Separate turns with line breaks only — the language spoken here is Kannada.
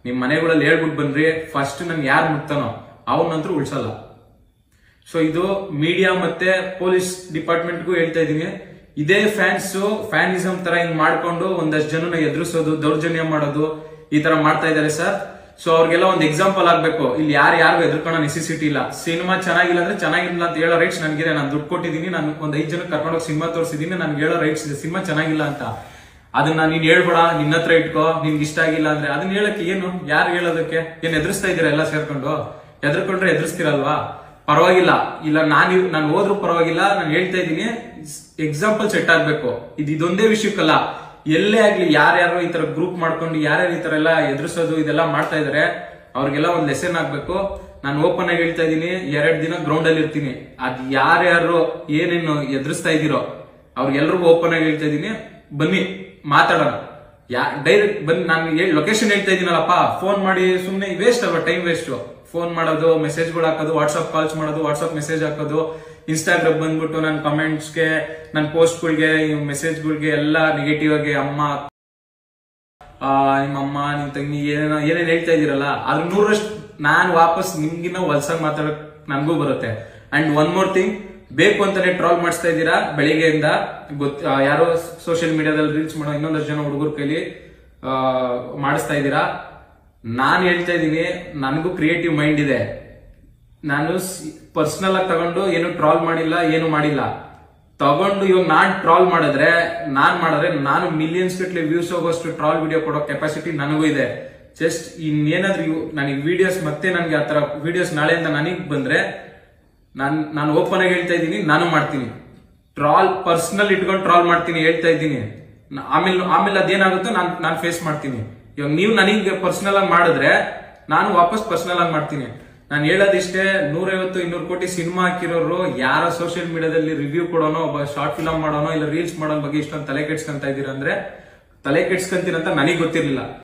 ನಿಮ್ ಮನೆಗಳಲ್ಲಿ ಹೇಳ್ಬಿಟ್ಟು ಬನ್ರಿ ಫಸ್ಟ್ ನನ್ ಯಾರು ಮುಟ್ತಾನೋ ಅವನಂತೂ ಉಳ್ಸಲ್ಲ ಸೊ ಇದು ಮೀಡಿಯಾ ಮತ್ತೆ ಪೊಲೀಸ್ ಡಿಪಾರ್ಟ್ಮೆಂಟ್ಗೂ ಹೇಳ್ತಾ ಇದೀನಿ ಇದೇ ಫ್ಯಾನ್ಸ್ ಫ್ಯಾನಿಸಮ್ ತರ ಹಿಂಗ್ ಮಾಡ್ಕೊಂಡು ಒಂದಷ್ಟು ಜನನ ಎದುರಿಸೋದು ದೌರ್ಜನ್ಯ ಮಾಡೋದು ಈ ತರ ಮಾಡ್ತಾ ಇದ್ದಾರೆ ಸರ್ ಸೊ ಅವ್ರಿಗೆಲ್ಲ ಒಂದು ಎಕ್ಸಾಂಪಲ್ ಆಗ್ಬೇಕು ಇಲ್ಲಿ ಯಾರು ಯಾರಿಗೂ ಎದುರ್ಕೊಳ್ಳೋ ನೆಸೆಸಿಟಿ ಇಲ್ಲ ಸಿನಿಮಾ ಚೆನ್ನಾಗಿಲ್ಲ ಅಂದ್ರೆ ಚೆನ್ನಾಗಿಲ್ಲ ಅಂತ ಹೇಳೋ ರೈಟ್ಸ್ ನನಗಿದೆ ನಾನು ದುಡ್ಡು ಕೊಟ್ಟಿದ್ದೀನಿ ನಾನು ಒಂದ್ ಐದು ಜನಕ್ಕೆ ಕರ್ಕೊಂಡೋಗಿ ಸಿನಿಮಾ ತೋರಿಸಿದೀನಿ ನನ್ಗೆ ಹೇಳೋ ರೈಟ್ಸ್ ಇದೆ ಸಿನಿಮಾ ಚೆನ್ನಾಗಿಲ್ಲ ಅಂತ ಅದನ್ನ ನೀನ್ ಹೇಳ್ಬೇಡ ನಿನ್ನ ಹತ್ರ ಇಟ್ಕೋ ನಿನ್ಗೆ ಇಷ್ಟ ಆಗಿಲ್ಲ ಅಂದ್ರೆ ಅದನ್ನ ಹೇಳಕ್ಕೆ ಏನು ಯಾರು ಹೇಳೋದಕ್ಕೆ ಏನ್ ಎದುರಿಸ್ತಾ ಇದೀರ ಎಲ್ಲ ಸೇರ್ಕೊಂಡು ಎದುರ್ಕೊಂಡ್ರೆ ಎದುರಿಸ್ತಿರಲ್ವಾ ಪರವಾಗಿಲ್ಲ ಇಲ್ಲ ನಾನು ನಾನು ಹೋದ್ರು ಪರವಾಗಿಲ್ಲ ನಾನು ಹೇಳ್ತಾ ಇದ್ದೀನಿ ಎಕ್ಸಾಂಪಲ್ ಸೆಟ್ ಆಗ್ಬೇಕು ಇದು ಇದೊಂದೇ ವಿಷಯಕ್ಕಲ್ಲ ಎಲ್ಲೇ ಆಗ್ಲಿ ಯಾರ್ಯಾರು ಈ ತರ ಗ್ರೂಪ್ ಮಾಡ್ಕೊಂಡು ಯಾರ್ಯಾರು ಈ ತರ ಎಲ್ಲ ಎದುರಿಸೋದು ಇದೆಲ್ಲ ಮಾಡ್ತಾ ಇದಾರೆ ಅವ್ರಿಗೆಲ್ಲ ಒಂದ್ ಲೆಸನ್ ಆಗ್ಬೇಕು ನಾನು ಓಪನ್ ಆಗಿ ಹೇಳ್ತಾ ಇದ್ದೀನಿ ಎರಡ್ ದಿನ ಗ್ರೌಂಡ್ ಅಲ್ಲಿ ಇರ್ತೀನಿ ಅದ್ ಯಾರ್ಯಾರು ಏನೇನು ಎದುರಿಸ್ತಾ ಇದೀರೋ ಅವ್ರಿಗೆಲ್ರಿಗೂ ಓಪನ್ ಆಗಿ ಹೇಳ್ತಾ ಇದ್ದೀನಿ ಬನ್ನಿ ಮಾತಾಡೋಣ ಯಾ ಡೈರೆಕ್ಟ್ ಬಂದ್ ನಾನು ಲೊಕೇಶನ್ ಹೇಳ್ತಾ ಇದೀನಲ್ಲಪ್ಪ ಫೋನ್ ಮಾಡಿ ಸುಮ್ನೆ ವೇಸ್ಟ್ ಅಲ್ವಾ ಟೈಮ್ ವೇಸ್ಟ್ ಫೋನ್ ಮಾಡೋದು ಮೆಸೇಜ್ಗಳು ಹಾಕೋದು ವಾಟ್ಸ್ಆಪ್ ಕಾಲ್ಸ್ ಮಾಡೋದು ವಾಟ್ಸ್ಆಪ್ ಮೆಸೇಜ್ ಹಾಕೋದು ಇನ್ಸ್ಟಾಗ್ರಾಮ್ ಬಂದ್ಬಿಟ್ಟು ನನ್ನ ಕಮೆಂಟ್ಸ್ಗೆ ನನ್ನ ಪೋಸ್ಟ್ಗಳಿಗೆ ಮೆಸೇಜ್ಗಳಿಗೆ ಎಲ್ಲ ನೆಗೆಟಿವ್ ಆಗಿ ಅಮ್ಮ ಆ, ನಿಮ್ಮ ಅಮ್ಮ ನಿಮ್ ತಂಗಿ ಏನೇನೋ ಏನೇನ್ ಹೇಳ್ತಾ ಇದೀರಲ್ಲ ಅದ್ರ ನೂರಷ್ಟು ನಾನ್ ವಾಪಸ್ ನಿಮ್ಗಿನ್ನ ಹೊಲ್ಸಾಗ್ ಮಾತಾಡಕ್ ನನ್ಗೂ ಬರುತ್ತೆ ಅಂಡ್ ಒನ್ ಮೋರ್ ಥಿಂಗ್ ಬೇಕು ಅಂತಾನೆ ಟ್ರಾಲ್ ಮಾಡಿಸ್ತಾ ಇದ್ದೀರಾ ಬೆಳಿಗ್ಗೆಯಿಂದ ಗೊತ್ ಆ, ಯಾರೋ ಸೋಷಿಯಲ್ ಮೀಡಿಯಾದಲ್ಲಿ ರೀಲ್ಸ್ ಮಾಡೋ ಇನ್ನೊಂದಷ್ಟು ಜನ ಹುಡುಗರ ಕೈಲಿ ಆ, ಮಾಡಿಸ್ತಾ ಇದ್ದೀರಾ ನಾನ್ ಹೇಳ್ತಾ ಇದ್ದೀನಿ ನನಗೂ ಕ್ರಿಯೇಟಿವ್ ಮೈಂಡ್ ಇದೆ ನಾನು ಪರ್ಸನಲ್ ಆಗಿ ತಗೊಂಡು ಏನು ಟ್ರಾಲ್ ಮಾಡಿಲ್ಲ ಏನು ಮಾಡಿಲ್ಲ ತಗೊಂಡು ಇವಾಗ ನಾನ್ ಟ್ರಾಲ್ ಮಾಡಿದ್ರೆ ನಾನ್ ಮಾಡಿದ್ರೆ ನಾನು ಮಿಲಿಯನ್ಸ್ ಗಟ್ಲೆ ವ್ಯೂಸ್ ಹೋಗೋಷ್ಟು ಟ್ರಾಲ್ ವಿಡಿಯೋ ಕೊಡೋ ಕೆಪಾಸಿಟಿ ನನಗೂ ಇದೆ ಜಸ್ಟ್ ಇನ್ನೇನಾದ್ರೂ ನನಗೆ ವಿಡಿಯೋಸ್ ಮತ್ತೆ ನನಗೆ ಆತರ ವಿಡಿಯೋಸ್ ನಾಳೆಯಿಂದ ನನಗ್ ಬಂದ್ರೆ ನಾನ್ ನಾನು ಓಪನ್ ಆಗಿ ಹೇಳ್ತಾ ಇದ್ದೀನಿ ನಾನು ಮಾಡ್ತೀನಿ ಟ್ರಾಲ್ ಪರ್ಸನಲ್ ಇಟ್ಕೊಂಡು ಟ್ರಾಲ್ ಮಾಡ್ತೀನಿ ಹೇಳ್ತಾ ಇದ್ದೀನಿ ನ- ಆಮೇಲೆ ಆಮೇಲೆ ಅದೇನಾಗುತ್ತೋ ನಾನು ನಾನು ಫೇಸ್ ಮಾಡ್ತೀನಿ ಇವಾಗ ನೀವು ನನಗೆ ಪರ್ಸನಲ್ ಆಗಿ ಮಾಡಿದ್ರೆ ನಾನು ವಾಪಸ್ ಪರ್ಸನಲ್ ಆಗಿ ಮಾಡ್ತೀನಿ ನಾನು ಹೇಳೋದಿಷ್ಟೇ ನೂರೈವತ್ತು ಇನ್ನೂರು ಕೋಟಿ ಸಿನಿಮಾ ಹಾಕಿರೋರು ಯಾರ ಸೋಷಿಯಲ್ ಮೀಡಿಯಾದಲ್ಲಿ ರಿವ್ಯೂ ಕೊಡೋನೋ ಒಬ್ಬ ಶಾರ್ಟ್ ಫಿಲಮ್ ಮಾಡೋನೋ ಇಲ್ಲ ರೀಲ್ಸ್ ಮಾಡೋನ್ ಬಗ್ಗೆ ಇಷ್ಟೊಂದು ತಲೆ ಕೆಡ್ಸ್ಕೊಂತ ಇದೀರ ಅಂದ್ರೆ ತಲೆ ಕೆಡ್ಸ್ಕೊಂತೀರಂತ ನನಗೆ ಗೊತ್ತಿರಲಿಲ್ಲ